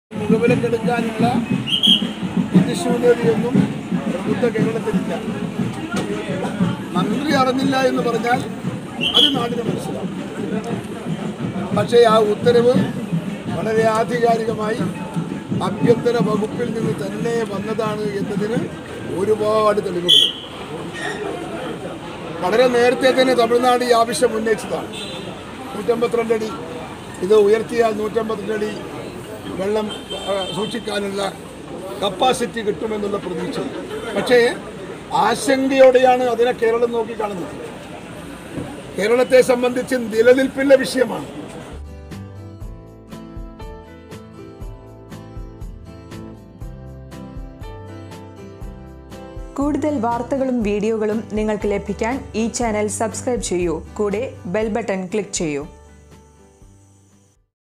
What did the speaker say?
മുഖവിലക്കെടുക്കാനുള്ള ബുദ്ധിശൂന്യതയൊന്നും പ്രബുദ്ധ കേരളത്തിലില്ല മന്ത്രി അറിഞ്ഞില്ല എന്ന് പറഞ്ഞാൽ അത് നാടിന് മനസ്സിലാവും പക്ഷേ ആ ഉത്തരവ് വളരെ ആധികാരികമായി ആഭ്യന്തര വകുപ്പിൽ നിന്ന് തന്നെ വന്നതാണ് എന്നതിന് ഒരുപാട് തെളിവുകളുണ്ട് വളരെ നേരത്തെ തന്നെ തമിഴ്നാട് ഈ ആവശ്യം ഉന്നയിച്ചതാണ് നൂറ്റമ്പത്തിരണ്ട് അടി ഇത് ഉയർത്തിയാൽ നൂറ്റമ്പത്തിരണ്ട് അടി വെള്ളം ആ, സൂക്ഷിക്കാനുള്ള കപ്പാസിറ്റി കിട്ടുമെന്നുള്ള പ്രതീക്ഷ പക്ഷേ ആശങ്കയോടെയാണ് അതിനെ കേരളം നോക്കി കാണുന്നത് കേരളത്തെ സംബന്ധിച്ച് നിലനിൽപ്പില്ല വിഷയമാണ് കൂടുതൽ വാർത്തകളും വീഡിയോകളും നിങ്ങൾക്ക് ലഭിക്കാൻ ഈ ചാനൽ സബ്സ്ക്രൈബ് ചെയ്യൂ കൂടെ ബെൽ ബട്ടൺ ക്ലിക്ക് ചെയ്യൂ